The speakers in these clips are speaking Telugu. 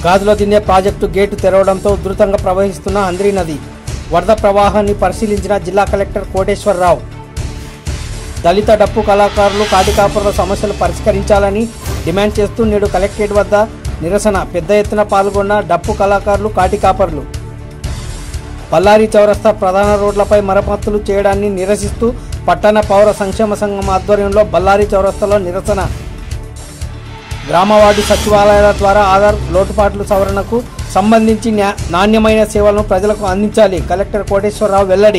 గాజుల దిన్నే ప్రాజెక్టు గేటు తెరవడంతో ఉధృతంగా ప్రవహిస్తున్న అంద్రి నది వరద ప్రవాహాన్ని పరిశీలించిన జిల్లా కలెక్టర్ కోటేశ్వరరావు దళిత డప్పు కళాకారులు కాటికాపురుల సమస్యలు పరిష్కరించాలని డిమాండ్ చేస్తూ నేడు కలెక్టరేట్ వద్ద నిరసన పెద్ద ఎత్తున పాల్గొన్న డప్పు కళాకారులు కాటికాపర్లు బళ్ళారి చౌరస్తా ప్రధాన రోడ్లపై మరమ్మతులు చేయడాన్ని నిరసిస్తూ పట్టణ పౌర సంక్షేమ సంఘం ఆధ్వర్యంలో బళ్ళారి చౌరస్తాలో నిరసన గ్రామ వార్డు సచివాలయాల ద్వారా ఆధార్ లోటుపాట్ల సవరణకు సంబంధించి న్యా- నాణ్యమైన సేవలను ప్రజలకు అందించాలి కలెక్టర్ కోటేశ్వరరావు వెల్లడి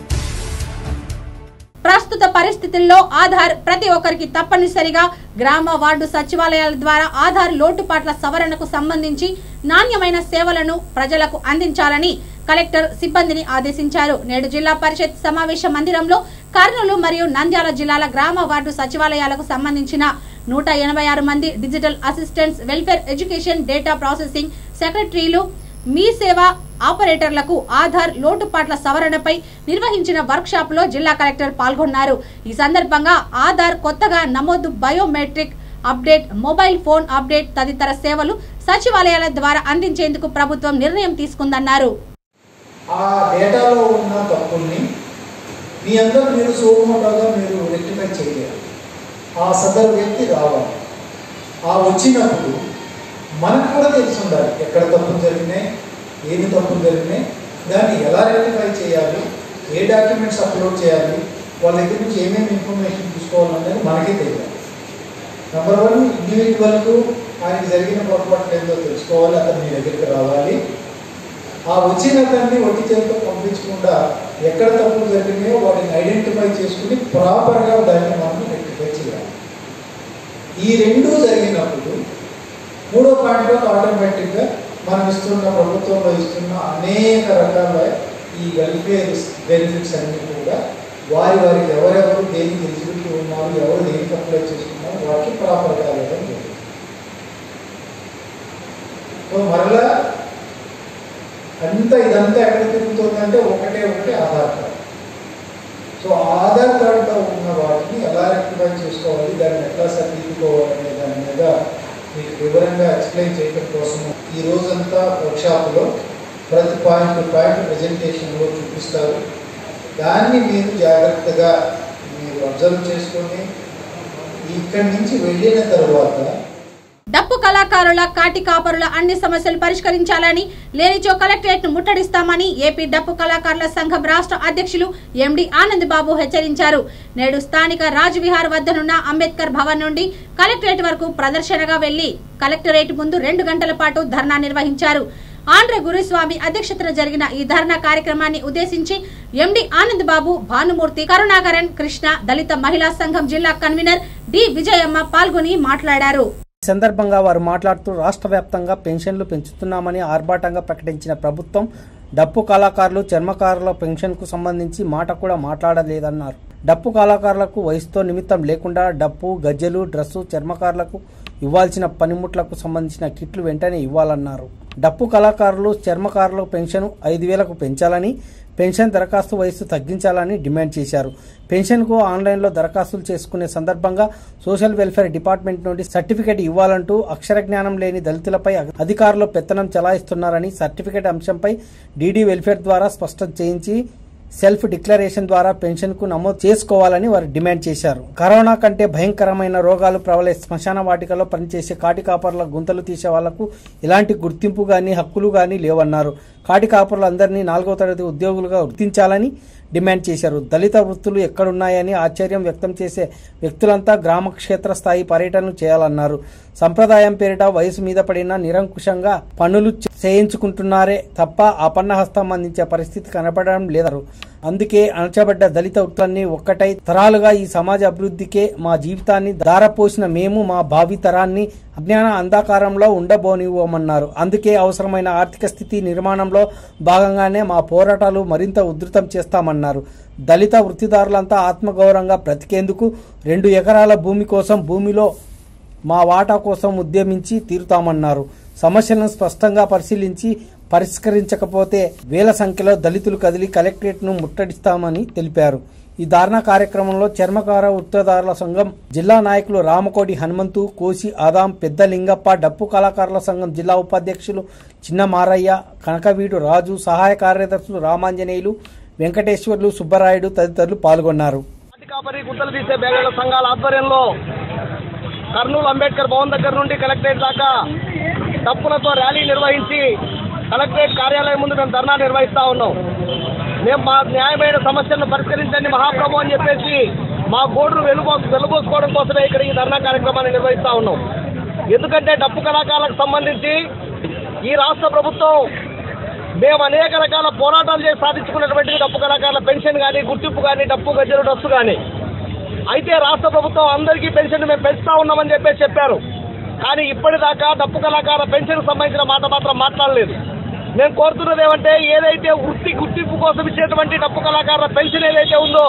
ప్రస్తుత పరిస్థితుల్లో ఆధార్ ప్రతి ఒక్కరికి తప్పనిసరిగా గ్రామ వార్డు సచివాలయాల ద్వారా ఆధార్ లోటుపాట్ల సవరణకు సంబంధించి నాణ్యమైన సేవలను ప్రజలకు అందించాలని కలెక్టర్ సిబ్బందిని ఆదేశించారు నేడు జిల్లా పరిషత్ సమావేశ మందిరంలో కర్నూలు మరియు నంద్యాల జిల్లాల గ్రామ వార్డు సచివాలయాలకు సంబంధించిన నూట ఎనభై ఆరు మంది digital assistants welfare education data processing సెక్రటరీలు మీ సేవ ఆపరేటర్లకు ఆధార్ లోటుపాట్ల సవరణపై నిర్వహించిన వర్క్ షాప్ లో జిల్లా కలెక్టర్ పాల్గొన్నారు ఈ సందర్భంగా ఆధార్ కొత్తగా నమోదు biometric update mobile phone update తదితర సేవలు సచివాలయాల ద్వారా అందించేందుకు ప్రభుత్వం నిర్ణయం తీసుకుందన్నారు ఆ డేటాలో ఉన్న తప్పుల్ని మీ అందరూ మీరు సోమోటోగా మీరు రెక్టిఫై చేయలేరు ఆ సదరు వ్యక్తి రావాలి ఆ వచ్చినప్పుడు మనకు కూడా తెలిసి ఉండాలి ఎక్కడ తప్పులు జరిగినాయి ఏమి తప్పులు జరిగినాయి దాన్ని ఎలా రెక్టిఫై చేయాలి ఏ డాక్యుమెంట్స్ అప్లోడ్ చేయాలి వాళ్ళ దగ్గర నుంచి ఏమేమి ఇన్ఫర్మేషన్ తీసుకోవాలనేది మనకే తెలియాలి నెంబర్ వన్ ఇండివిజువల్కు ఆయనకి జరిగిన పొరపాట్లు ఏందో తెలుసుకోవాలి అతను మీ దగ్గరికి రావాలి ఆ వచ్చిన అతన్ని ఒట్టి చేతితో పంపించకుండా ఎక్కడ తప్పులు జరిగినాయో వాటిని ఐడెంటిఫై చేసుకుని ప్రాపర్గా దాన్ని మనం రెక్టిఫై చేయాలి ఈ రెండు జరిగినప్పుడు మూడో పాయింట్లో ఆటోమేటిక్గా మనం ఇస్తున్న ప్రభుత్వంలో ఇస్తున్న అనేక రకాల ఈ వెల్ఫేర్ బెనిఫిట్స్ అన్నీ కూడా వారి వారికి ఎవరెవరు దేనికి ఎలిజిబిలిటీ ఉన్నారు ఎవరు దేనికి అప్లై చేసుకున్నారు వాటికి ప్రాపర్గా వెళ్ళడం జరుగుతుంది సో మరలా అంతా ఇదంతా ఎక్కడ తిరుగుతుందంటే ఒకటే ఒకటి ఆధార్ కార్డు సో ఆ ఆధార్ కార్డులో ఉన్న వాటిని ఎలా రెక్టిఫై చేసుకోవాలి దాన్ని ఎట్లా సరిదిద్దుకోవాలనే దాని మీద మీకు వివరంగా ఎక్స్ప్లెయిన్ చేయడం కోసం ఈ రోజంతా వర్క్షాప్లో ప్రతి పాయింట్ పాయింట్ ప్రజెంటేషన్లో చూపిస్తారు దాన్ని మీరు జాగ్రత్తగా మీరు అబ్జర్వ్ చేసుకొని ఇక్కడి నుంచి వెళ్ళిన తర్వాత డప్పు కళాకారుల కాటి కాపరుల అన్ని సమస్యలు పరిష్కరించాలని లేనిచో కలెక్టరేట్ ను ముట్టడిస్తామని ఏపీ డప్పు కళాకారుల సంఘం రాష్ట్ర అధ్యక్షులు ఎండి ఆనంద్ బాబు హెచ్చరించారు నేడు స్థానిక రాజ్విహార్ వద్దనున్న అంబేద్కర్ భవన్ నుండి కలెక్టరేట్ వరకు ప్రదర్శనగా వెళ్లి కలెక్టరేట్ ముందు రెండు గంటల పాటు ధర్నా నిర్వహించారు ఆంధ్ర గురుస్వామి అధ్యక్షతన జరిగిన ఈ ధర్నా కార్యక్రమాన్ని ఉద్దేశించి ఎండి ఆనంద్ బాబు భానుమూర్తి కరుణాకరన్ కృష్ణ దళిత మహిళా సంఘం జిల్లా కన్వీనర్ డి విజయమ్మ పాల్గొని మాట్లాడారు ఈ సందర్భంగా వారు మాట్లాడుతూ రాష్ట్ర వ్యాప్తంగా పెన్షన్లు పెంచుతున్నామని ఆర్భాటంగా ప్రకటించిన ప్రభుత్వం డప్పు కళాకారులు చర్మకారుల పెన్షన్కు సంబంధించి మాట కూడా మాట్లాడలేదన్నారు డప్పు కళాకారులకు వయసుతో నిమిత్తం లేకుండా డప్పు గజ్జెలు డ్రస్సు చర్మకారులకు ఇవ్వాల్సిన పనిముట్లకు సంబంధించిన కిట్లు వెంటనే ఇవ్వాలన్నారు డప్పు కళాకారులు చర్మకారుల పెన్షన్ ఐదు వేలకు పెంచాలని పెన్షన్ దరఖాస్తు వయస్సు తగ్గించాలని డిమాండ్ చేశారు పెన్షన్కు ఆన్లైన్లో దరఖాస్తులు చేసుకునే సందర్భంగా సోషల్ వెల్ఫేర్ డిపార్ట్మెంట్ నుండి సర్టిఫికేట్ ఇవ్వాలంటూ అక్షర జ్ఞానం లేని దళితులపై అధికారులు పెత్తనం చెలాయిస్తున్నారని సర్టిఫికేట్ అంశంపై డీడీ వెల్ఫేర్ ద్వారా స్పష్టం చేయించి సెల్ఫ్ డిక్లరేషన్ ద్వారా పెన్షన్ కు నమోదు చేసుకోవాలని వారు డిమాండ్ చేశారు కరోనా కంటే భయంకరమైన రోగాలు ప్రబలే శ్మశాన వాటికలో పనిచేసే కాటి కాపర్ల గుంతలు తీసే వాళ్లకు ఎలాంటి గుర్తింపు గాని హక్కులు గాని లేవన్నారు కాటి కాపర్లందరినీ నాలుగో తరగతి ఉద్యోగులుగా గుర్తించాలని డిమాండ్ చేశారు దళిత వృత్తులు ఎక్కడున్నాయని ఆశ్చర్యం వ్యక్తం చేసే వ్యక్తులంతా గ్రామ క్షేత్ర స్థాయి పర్యటనలు చేయాలన్నారు సంప్రదాయం పేరిట వయసు మీద పడిన నిరంకుశంగా పనులు చే- చేయించుకుంటున్నారే తప్ప ఆపన్న హస్తం అందించే పరిస్థితి కనపడడం లేదన్నారు అందుకే అణచబడ్డ దళిత వృత్తులన్నీ ఒక్కటై తరాలుగా ఈ సమాజ అభివృద్ధికే మా జీవితాన్ని దారపోసిన మేము మా భావి తరాన్ని అజ్ఞాన అంధకారంలో ఉండబోనివ్వమన్నారు అందుకే అవసరమైన ఆర్థిక స్థితి నిర్మాణంలో భాగంగానే మా పోరాటాలు మరింత ఉధృతం చేస్తామన్నారు దళిత వృత్తిదారులంతా ఆత్మగౌరవంగా బ్రతికేందుకు రెండు ఎకరాల భూమి కోసం భూమిలో మా వాటా కోసం ఉద్యమించి తీరుతామన్నారు సమస్యలను స్పష్టంగా పరిశీలించి పరిష్కరించకపోతే వేల సంఖ్యలో దళితులు కదిలి కలెక్టరేట్ను ముట్టడిస్తామని తెలిపారు ఈ ధారణ కార్యక్రమంలో చర్మకార వృత్తదారుల సంఘం జిల్లా నాయకులు రామకోటి హనుమంతు కోసి ఆదాం పెద్ద లింగప్ప డప్పు కళాకారుల సంఘం జిల్లా ఉపాధ్యక్షులు చిన్న మారయ్య కనకవీడు రాజు సహాయ కార్యదర్శులు రామాంజనేయులు వెంకటేశ్వర్లు సుబ్బరాయుడు తదితరులు పాల్గొన్నారు కాపరి గుట్టలు తీసే బేగల సంఘాల ఆధ్వర్యంలో కర్నూలు అంబేద్కర్ భవన్ దగ్గర నుండి కలెక్టరేట్ దాకా తప్పులతో ర్యాలీ నిర్వహించి కలెక్టరేట్ కార్యాలయం ముందు మేము ధర్నా నిర్వహిస్తా ఉన్నాం మేము మా న్యాయమైన సమస్యలను పరిష్కరించండి మహాప్రభు అని చెప్పేసి మా గోడును వెలుబో వెలుబోసుకోవడం కోసమే ఇక్కడ ఈ ధర్నా కార్యక్రమాన్ని నిర్వహిస్తా ఉన్నాం ఎందుకంటే డప్పు కళాకారులకు సంబంధించి ఈ రాష్ట్ర ప్రభుత్వం మేము అనేక రకాల పోరాటాలు చేసి సాధించుకున్నటువంటి డప్పు కళాకారుల పెన్షన్ కానీ గుర్తింపు కానీ డప్పు గజ్జలు డస్సు కానీ అయితే రాష్ట్ర ప్రభుత్వం అందరికీ పెన్షన్ మేము పెంచుతా ఉన్నామని చెప్పేసి చెప్పారు కానీ ఇప్పటిదాకా డప్పు కళాకారుల పెన్షన్ సంబంధించిన మాట మాత్రం మాట్లాడలేదు మేము కోరుతున్నది ఏమంటే ఏదైతే వృత్తి గుర్తింపు కోసం ఇచ్చేటువంటి డప్పు కళాకారుల పెన్షన్ ఏదైతే ఉందో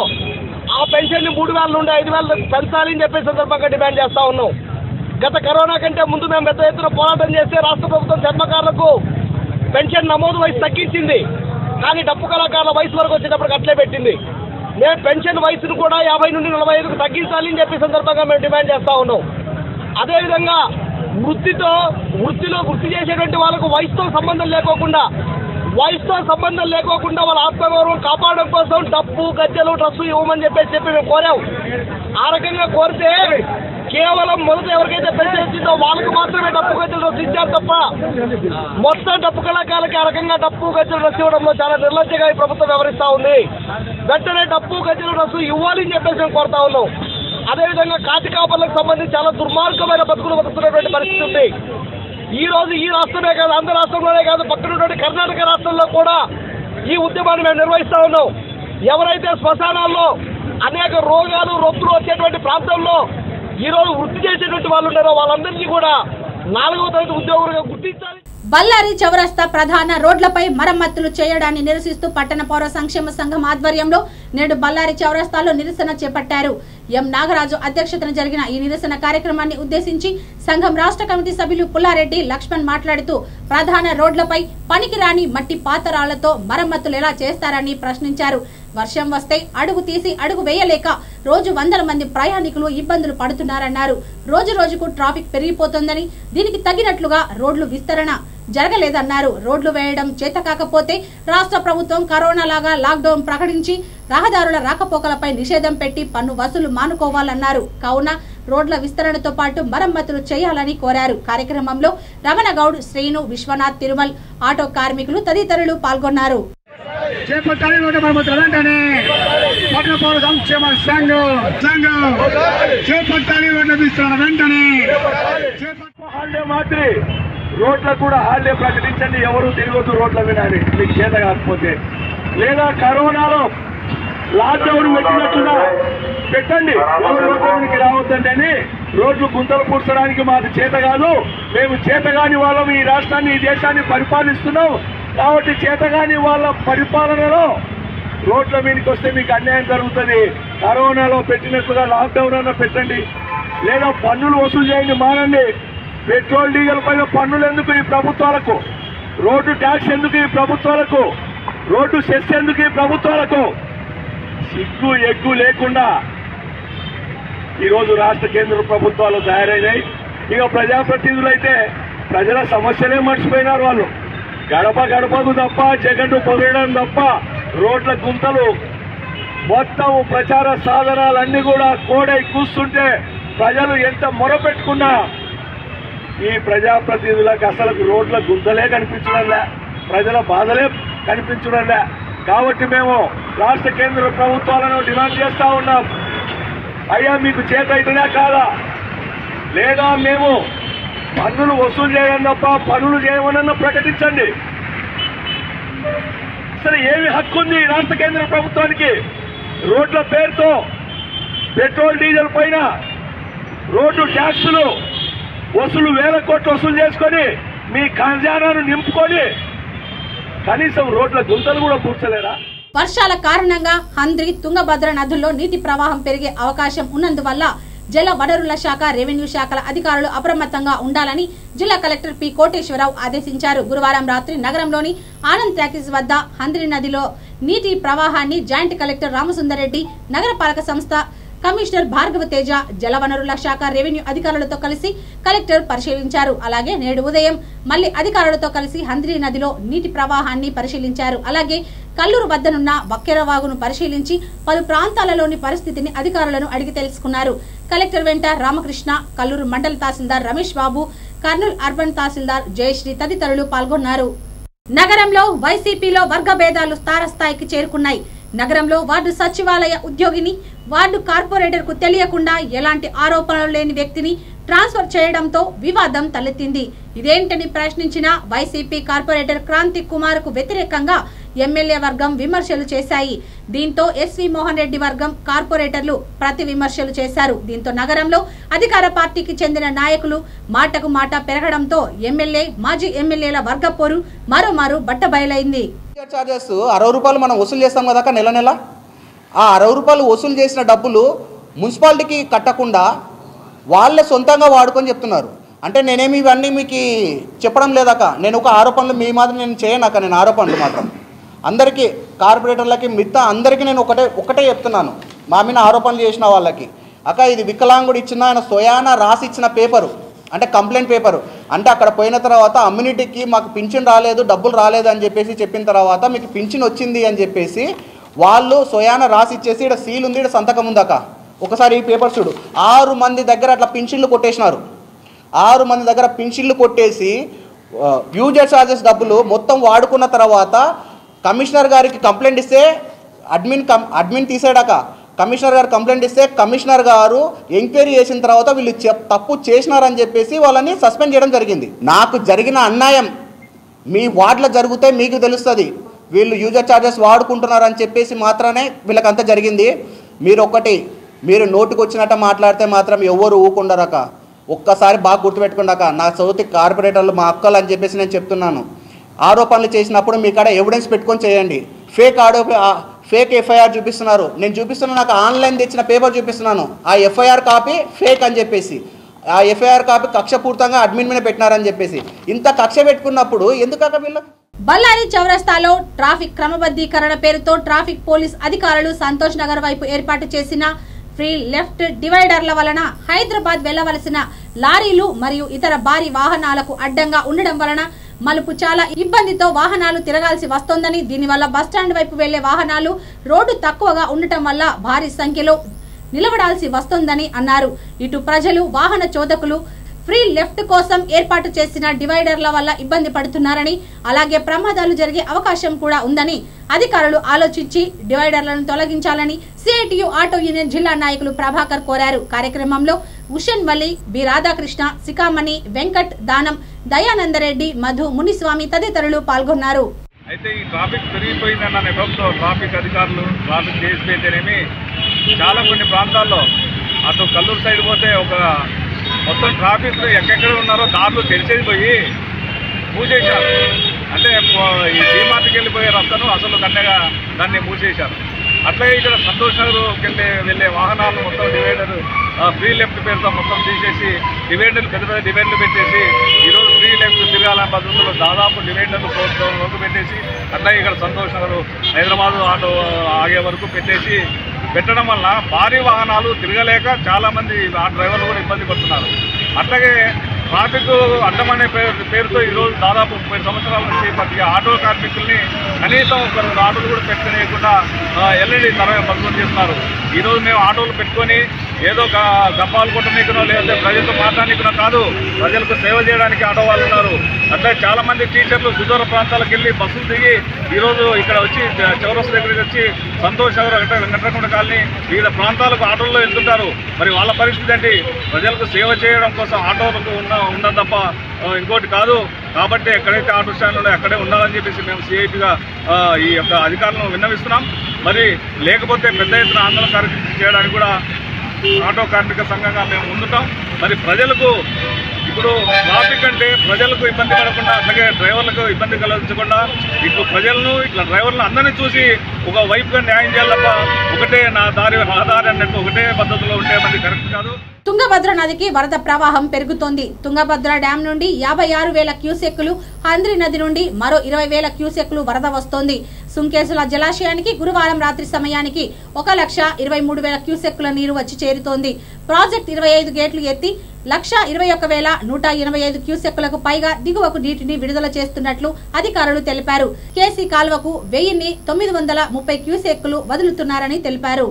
ఆ పెన్షన్ ని మూడు వేల నుండి ఐదు వేలు పెంచాలి అని చెప్పే సందర్భంగా డిమాండ్ చేస్తా ఉన్నాం గత కరోనా కంటే ముందు మేము పెద్ద ఎత్తున పోరాటం చేస్తే రాష్ట్ర ప్రభుత్వం చర్మకారులకు పెన్షన్ నమోదు వయసు తగ్గించింది కానీ డప్పు కళాకారుల వయసు వరకు వచ్చేటప్పటికి అట్లే పెట్టింది మేము పెన్షన్ వయసును కూడా యాభై నుండి నలభై ఐదుకు తగ్గించాలి అని చెప్పే సందర్భంగా మేము డిమాండ్ చేస్తా ఉన్నాం అదేవిధంగా వృత్తితో వృత్తిలో వృత్తి చేసేటువంటి వాళ్ళకు వయసుతో సంబంధం లేకోకుండా వయసుతో సంబంధం లేకోకుండా వాళ్ళ ఆత్మగౌరవం కాపాడడం కోసం డప్పు గజ్జలు డ్రస్సు ఇవ్వమని చెప్పేసి చెప్పి మేము కోరాం ఆ రకంగా కోరితే కేవలం మొదట ఎవరికైతే పెన్షన్ వచ్చిందో వాళ్ళకు మాత్రమే డప్పు గజ్జలు డ్రస్సు ఇచ్చారు తప్ప మొత్తం డప్పు కళాకారులకి ఆ రకంగా డప్పు గజ్జలు డ్రస్సు ఇవ్వడంలో చాలా నిర్లక్ష్యంగా ఈ ప్రభుత్వం వ్యవహరిస్తా ఉంది వెంటనే డప్పు గజ్జలు డ్రస్సు ఇవ్వాలి అని చెప్పేసి మేము కోరుతా ఉన్నాం అదేవిధంగా కాటి కాపర్లకు సంబంధించి చాలా దుర్మార్గమైన బతుకులు బతుకుతున్నటువంటి పరిస్థితి ఉంది ఈ రోజు ఈ రాష్ట్రమే కాదు ఆంధ్ర రాష్ట్రంలోనే కాదు పక్కనటువంటి కర్ణాటక రాష్ట్రంలో కూడా ఈ ఉద్యమాన్ని మేము నిర్వహిస్తా ఉన్నాం ఎవరైతే శ్మశానాల్లో అనేక రోగాలు రొప్పులు వచ్చేటువంటి ప్రాంతంలో ఈ రోజు వృత్తి చేసేటువంటి వాళ్ళు ఉన్నారో వాళ్ళందరినీ కూడా నాలుగవ తరగతి ఉద్యోగులుగా గుర్తించాలి బళ్ళారి చౌరస్తా ప్రధాన రోడ్లపై మరమ్మతులు చేయడాన్ని నిరసిస్తూ పట్టణ పౌర సంక్షేమ సంఘం ఆధ్వర్యంలో నేడు బళ్ళారి చౌరస్తాలో నిరసన చేపట్టారు ఎం నాగరాజు అధ్యక్షతన జరిగిన ఈ నిరసన కార్యక్రమాన్ని ఉద్దేశించి సంఘం రాష్ట్ర కమిటీ సభ్యులు పుల్లారెడ్డి లక్ష్మణ్ మాట్లాడుతూ ప్రధాన రోడ్లపై పనికిరాని మట్టి పాతరాళ్లతో మరమ్మతులు ఎలా చేస్తారని ప్రశ్నించారు వర్షం వస్తే అడుగు తీసి అడుగు వేయలేక రోజు వందల మంది ప్రయాణికులు ఇబ్బందులు పడుతున్నారన్నారు రోజు రోజుకు ట్రాఫిక్ పెరిగిపోతుందని దీనికి తగినట్లుగా రోడ్లు విస్తరణ జరగలేదన్నారు రోడ్లు వేయడం చేత కాకపోతే రాష్ట్ర ప్రభుత్వం కరోనా లాగా లాక్డౌన్ ప్రకటించి రహదారుల రాకపోకలపై నిషేధం పెట్టి పన్ను వసూలు మానుకోవాలన్నారు కావున రోడ్ల విస్తరణతో పాటు మరమ్మతులు చేయాలని కోరారు కార్యక్రమంలో రమణగౌడ్ శ్రీను విశ్వనాథ్ తిరుమల్ ఆటో కార్మికులు తదితరులు పాల్గొన్నారు చేపట్టాలి నూట మరమ్మతులు వెంటనే పట్టణ పౌర సంక్షేమ సంఘం సంఘం చేపట్టాలి రోడ్ల విస్తరణ వెంటనే హాలిడే మాత్రి రోడ్లకు కూడా హాలిడే ప్రకటించండి ఎవరు తిరగొద్దు రోడ్ల వినాలి మీకు చేత కాకపోతే లేదా కరోనాలో లాక్డౌన్ పెట్టినట్టుగా పెట్టండి ఎవరు రోడ్లకి రావద్దండి రోడ్లు గుంతలు పూడ్చడానికి మాకు చేత కాదు మేము చేతగాని వాళ్ళం ఈ రాష్ట్రాన్ని ఈ దేశాన్ని పరిపాలిస్తున్నాం కాబట్టి చేతగాని వాళ్ళ పరిపాలనలో రోడ్ల మీదకి వస్తే మీకు అన్యాయం జరుగుతుంది కరోనాలో పెట్టినట్టుగా లాక్డౌన్ అన్న పెట్టండి లేదా పన్నులు వసూలు చేయండి మానండి పెట్రోల్ డీజిల్ పైన పన్నులు ఎందుకు ఈ ప్రభుత్వాలకు రోడ్డు ట్యాక్స్ ఎందుకు ఈ ప్రభుత్వాలకు రోడ్డు సెస్ ఎందుకు ఈ ప్రభుత్వాలకు సిగ్గు ఎగ్గు లేకుండా ఈరోజు రాష్ట్ర కేంద్ర ప్రభుత్వాలు తయారైనాయి ఇక ప్రజాప్రతినిధులు అయితే ప్రజల సమస్యలే మర్చిపోయినారు వాళ్ళు గడప గడపకు తప్ప జగన్ పొగడడం తప్ప రోడ్ల గుంతలు మొత్తం ప్రచార సాధనాలన్నీ కూడా కోడై కూస్తుంటే ప్రజలు ఎంత మొరపెట్టుకున్నా ఈ ప్రజాప్రతినిధులకు అసలు రోడ్ల గుంతలే కనిపించడంలే ప్రజల బాధలే కనిపించడంలే కాబట్టి మేము రాష్ట్ర కేంద్ర ప్రభుత్వాలను డిమాండ్ చేస్తా ఉన్నాం అయ్యా మీకు చేత అయితేనే కాదా లేదా మేము పన్నులు వసూలు చేయడం తప్ప పనులు చేయమనన్న ప్రకటించండి అసలు ఏమి హక్కు ఉంది ఈ రాష్ట్ర కేంద్ర ప్రభుత్వానికి రోడ్ల పేరుతో పెట్రోల్ డీజిల్ పైన రోడ్డు ట్యాక్సులు వసూలు వేల కోట్లు వసూలు చేసుకొని మీ ఖజానాను నింపుకొని కనీసం రోడ్ల గుంతలు కూడా పూడ్చలేరా వర్షాల కారణంగా హంద్రి తుంగభద్ర నదుల్లో నీటి ప్రవాహం పెరిగే అవకాశం ఉన్నందువల్ల జల వనరుల శాఖ రెవెన్యూ శాఖల అధికారులు అప్రమత్తంగా ఉండాలని జిల్లా కలెక్టర్ పి కోటేశ్వరరావు ఆదేశించారు గురువారం రాత్రి నగరంలోని ఆనంద్ టాకీస్ వద్ద హంద్రి నదిలో నీటి ప్రవాహాన్ని జాయింట్ కలెక్టర్ రామసుందరెడ్డి నగరపాలక సంస్థ కమిషనర్ భార్గవ తేజ జలవనరుల శాఖ రెవెన్యూ అధికారులతో కలిసి కలెక్టర్ పరిశీలించారు అలాగే నేడు ఉదయం మళ్లీ అధికారులతో కలిసి హంద్రి నదిలో నీటి ప్రవాహాన్ని పరిశీలించారు అలాగే కల్లూరు వద్దనున్న వక్కెరవాగును పరిశీలించి పలు ప్రాంతాలలోని పరిస్థితిని అధికారులను అడిగి తెలుసుకున్నారు కలెక్టర్ వెంట రామకృష్ణ కల్లూరు మండల తహసీల్దార్ రమేష్ బాబు కర్నూలు అర్బన్ తహసీల్దార్ జయశ్రీ తదితరులు పాల్గొన్నారు నగరంలో వైసీపీలో వర్గ భేదాలు తారస్థాయికి చేరుకున్నాయి నగరంలో వార్డు సచివాలయ ఉద్యోగిని వార్డు కార్పొరేటర్ కు తెలియకుండా ఎలాంటి ఆరోపణలు లేని వ్యక్తిని ట్రాన్స్ఫర్ చేయడంతో వివాదం తలెత్తింది ఇదేంటని ప్రశ్నించిన వైసీపీ కార్పొరేటర్ క్రాంతి కుమార్ కు వ్యతిరేకంగా ఎమ్మెల్యే వర్గం విమర్శలు చేశాయి దీంతో ఎస్వి మోహన్ రెడ్డి వర్గం కార్పొరేటర్లు ప్రతి విమర్శలు చేశారు దీంతో నగరంలో అధికార పార్టీకి చెందిన నాయకులు మాటకు మాట పెరగడంతో ఎమ్మెల్యే మాజీ ఎమ్మెల్యేల వర్గ పోరు మరోమారు బట్టబయలైంది టికెట్ ఛార్జెస్ అరవై రూపాయలు మనం వసూలు చేస్తాం కదా అక్క నెల నెల ఆ అరవై రూపాయలు వసూలు చేసిన డబ్బులు మున్సిపాలిటీకి కట్టకుండా వాళ్ళే సొంతంగా వాడుకొని చెప్తున్నారు అంటే నేనేమి ఇవన్నీ మీకు చెప్పడం లేదక్క నేను ఒక ఆరోపణలు మీ మాత్రం నేను చేయనక్క నేను ఆరోపణలు మాత్రం అందరికీ కార్పొరేటర్లకి మిగతా అందరికీ నేను ఒకటే ఒకటే చెప్తున్నాను మా మీద ఆరోపణలు చేసిన వాళ్ళకి అక్క ఇది వికలాంగుడు ఇచ్చిన ఆయన స్వయాన రాసి ఇచ్చిన పేపరు అంటే కంప్లైంట్ పేపరు అంటే అక్కడ పోయిన తర్వాత అమ్యూనిటీకి మాకు పింఛన్ రాలేదు డబ్బులు రాలేదు అని చెప్పేసి చెప్పిన తర్వాత మీకు పింఛన్ వచ్చింది అని చెప్పేసి వాళ్ళు స్వయాన రాసి ఇచ్చేసి ఇక్కడ సీల్ ఉంది ఇక్కడ సంతకం ఉందక్క ఒకసారి ఈ పేపర్ చూడు ఆరు మంది దగ్గర అట్లా పింఛన్లు కొట్టేసినారు ఆరు మంది దగ్గర పింఛన్లు కొట్టేసి ఆ, యూజర్ ఛార్జెస్ డబ్బులు మొత్తం వాడుకున్న తర్వాత కమిషనర్ గారికి కంప్లైంట్ ఇస్తే అడ్మిన్ కం అడ్మిన్ తీసాడాక కమిషనర్ గారు కంప్లైంట్ ఇస్తే కమిషనర్ గారు ఎంక్వైరీ చేసిన తర్వాత వీళ్ళు చెప్- తప్పు చేసినారని చెప్పేసి వాళ్ళని సస్పెండ్ చేయడం జరిగింది నాకు జరిగిన అన్యాయం మీ వార్డులో జరిగితే మీకు తెలుస్తుంది వీళ్ళు యూజర్ ఛార్జెస్ వాడుకుంటున్నారని చెప్పేసి మాత్రమే వీళ్ళకంతా జరిగింది మీరు ఒక్కటి మీరు నోటికి వచ్చినట్టు మాట్లాడితే మాత్రం ఎవరు ఊకుండరక ఒక్కసారి బాగా గుర్తుపెట్టుకుండాక నా చదువుతి కార్పొరేటర్లు మా అక్కలు అని చెప్పేసి నేను చెప్తున్నాను ఆరోపణలు చేసినప్పుడు మీ కాడ ఎవిడెన్స్ పెట్టుకొని చేయండి ఫేక్ ఆడో ఫేక్ ఎఫ్ఐఆర్ చూపిస్తున్నారు నేను చూపిస్తున్నా నాకు ఆన్లైన్ తెచ్చిన పేపర్ చూపిస్తున్నాను ఆ ఎఫ్ఐఆర్ కాపీ ఫేక్ అని చెప్పేసి ఆ ఎఫ్ఐఆర్ కాపీ కక్షపూర్తంగా అడ్మిన్ మీద పెట్టినారని చెప్పేసి ఇంత కక్ష పెట్టుకున్నప్పుడు ఎందుకక్క వీళ్ళు బళ్ళారి చౌరస్తాలో ట్రాఫిక్ క్రమబద్ధీకరణ పేరుతో ట్రాఫిక్ పోలీస్ అధికారులు సంతోష్ నగర్ వైపు ఏర్పాటు చేసిన ఫ్రీ లెఫ్ట్ డివైడర్ల వలన హైదరాబాద్ వెళ్లవలసిన లారీలు మరియు ఇతర భారీ వాహనాలకు అడ్డంగా ఉండడం వలన మలుపు చాలా ఇబ్బందితో వాహనాలు తిరగాల్సి వస్తోందని దీనివల్ల బస్టాండ్ వైపు వెళ్లే వాహనాలు రోడ్డు తక్కువగా ఉండటం వల్ల భారీ సంఖ్యలో నిలబడాల్సి వస్తోందని అన్నారు ఇటు ప్రజలు వాహన చోదకులు ఫ్రీ లెఫ్ట్ కోసం ఏర్పాటు చేసిన డివైడర్ల వల్ల ఇబ్బంది పడుతున్నారని అలాగే ప్రమాదాలు జరిగే అవకాశం కూడా ఉందని అధికారులు ఆలోచించి డివైడర్లను తొలగించాలని సిఐటియు ఆటో యూనియన్ జిల్లా నాయకులు ప్రభాకర్ కోరారు కార్యక్రమంలో ఉషన్ వలి బి రాధాకృష్ణ సికామణి వెంకట్ దానం దయానందరెడ్డి మధు మునిస్వామి తదితరులు పాల్గొన్నారు అయితే ఈ ట్రాఫిక్ పెరిగిపోయిందన్న నెపంతో ట్రాఫిక్ అధికారులు ట్రాఫిక్ చేసి అయితేనేమి చాలా కొన్ని ప్రాంతాల్లో అటు కల్లూరు సైడ్ పోతే ఒక మొత్తం ట్రాఫిక్ ఎక్కడెక్కడ ఉన్నారో దారులు తెలిసేది పోయి మూసేశారు అంటే పో- ఈ డీమార్ట్కి వెళ్ళిపోయే రస్తను అసలు దండగా దాన్ని మూసేశారు అట్లాగే ఇక్కడ సంతోష్ నగర్కి వెళ్ళే వెళ్ళే వాహనాలు మొత్తం డివైడర్ ఫ్రీ లెఫ్ట్ పేరుతో మొత్తం తీసేసి డివైడర్లు పెద్ద పెద్ద డివైడర్లు పెట్టేసి ఈరోజు ఫ్రీ లెఫ్ట్ తిరగాలని పద్ధతిలో దాదాపు డివైడర్లు ప్రభుత్వం వరకు పెట్టేసి అట్లాగే ఇక్కడ సంతోష్ నగర్ హైదరాబాద్ ఆటో ఆగే వరకు పెట్టేసి పెట్టడం వల్ల భారీ వాహనాలు తిరగలేక చాలామంది ఆ డ్రైవర్లు కూడా ఇబ్బంది పడుతున్నారు అట్లాగే ట్రాఫిక్ అడ్డమనే పేరు పేరుతో ఈరోజు దాదాపు ముప్పై సంవత్సరాల నుంచి ప్రతి ఆటో కార్మికుల్ని కనీసం ఒక రెండు ఆటోలు కూడా పెట్టుకునేయకుండా ఎల్ఈడి తర పనులు చేస్తున్నారు ఈరోజు మేము ఆటోలు పెట్టుకొని ఏదో గ- గప్పాలు కొట్టనీకునో లేదంటే ప్రజలతో మాట్లాడనీకునో కాదు ప్రజలకు సేవ చేయడానికి ఆటో వాళ్ళు ఉన్నారు అట్లా చాలా మంది టీచర్లు సుదూర ప్రాంతాలకు వెళ్ళి బస్సులు దిగి ఈరోజు ఇక్కడ వచ్చి చ- చౌరస్తా దగ్గరికి వచ్చి సంతోష్ నగర్ అంటే వెంకటరమణ కాలనీ వివిధ ప్రాంతాలకు ఆటోల్లో వెళ్తుంటారు మరి వాళ్ళ పరిస్థితి ఏంటి ప్రజలకు సేవ చేయడం కోసం ఆటోలకు ఉన్న ఉన్నది తప్ప ఆ, ఇంకోటి కాదు కాబట్టి ఎక్కడైతే ఆటో స్టాండ్ ఉన్నాయో అక్కడే ఉండాలని చెప్పేసి మేము సిఐటిగా ఈ యొక్క అధికారులను విన్నవిస్తున్నాం మరి లేకపోతే పెద్ద ఎత్తున ఆందోళన కార్యక్రమం చేయడానికి కూడా ఆటో కార్మిక సంఘంగా మేము ముందుతాం మరి ప్రజలకు ఇప్పుడు ట్రాఫిక్ అంటే ప్రజలకు ఇబ్బంది పడకుండా అట్లాగే డ్రైవర్లకు ఇబ్బంది కలిగించకుండా ఇట్లు ప్రజలను ఇట్లా డ్రైవర్లను అందరినీ చూసి ఒక వైపుగా న్యాయం చేయాలి తప్ప ఒకటే నా దారి నా దారి అన్నట్టు ఒకటే పద్ధతిలో ఉంటే మనది కరెక్ట్ కాదు తుంగభద్ర నదికి వరద ప్రవాహం పెరుగుతోంది తుంగభద్ర డ్యాం నుండి యాభై ఆరు వేల క్యూసెక్కులు హంద్రి నది నుండి మరో ఇరవై వేల క్యూసెక్కులు వరద వస్తోంది సుంకేసుల జలాశయానికి గురువారం రాత్రి సమయానికి ఒక లక్ష ఇరవై మూడు వేల క్యూసెక్కుల నీరు వచ్చి చేరుతోంది ప్రాజెక్ట్ ఇరవై ఐదు గేట్లు ఎత్తి లక్ష ఇరవై ఒక్క వేల నూట ఎనభై ఐదు క్యూసెక్కులకు పైగా దిగువకు నీటిని విడుదల చేస్తున్నట్లు అధికారులు తెలిపారు కేసీ కాల్వకు వెయ్యిన్ని తొమ్మిది వందల ముప్పై క్యూసెక్కులు వదులుతున్నారని తెలిపారు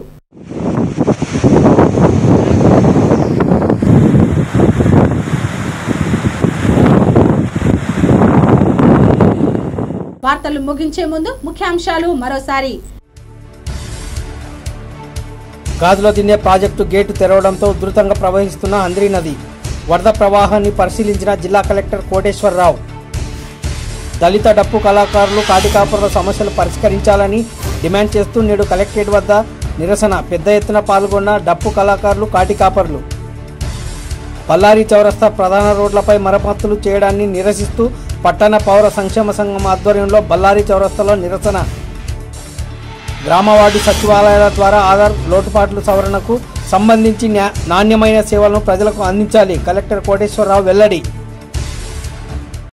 వార్తలు ముగించే ముందు ముఖ్యాంశాలు మరోసారి గాజుల దిన్నే ప్రాజెక్టు గేటు తెరవడంతో ఉధృతంగా ప్రవహిస్తున్న అంద్రి నది వరద ప్రవాహాన్ని పరిశీలించిన జిల్లా కలెక్టర్ కోటేశ్వరరావు దళిత డప్పు కళాకారులు కాటికాపుర సమస్యలు పరిష్కరించాలని డిమాండ్ చేస్తూ నేడు కలెక్టరేట్ వద్ద నిరసన పెద్ద ఎత్తున పాల్గొన్న డప్పు కళాకారులు కాటికాపర్లు బళ్ళారి చౌరస్తా ప్రధాన రోడ్లపై మరమ్మతులు చేయడాన్ని నిరసిస్తూ పట్టణ పౌర సంక్షేమ సంఘం ఆధ్వర్యంలో బళ్ళారి చౌరస్తాలో నిరసన గ్రామవార్డు సచివాలయాల ద్వారా ఆధార్ లోటుపాట్ల సవరణకు సంబంధించి న్యా- నాణ్యమైన సేవలను ప్రజలకు అందించాలి కలెక్టర్ కోటేశ్వరరావు వెల్లడి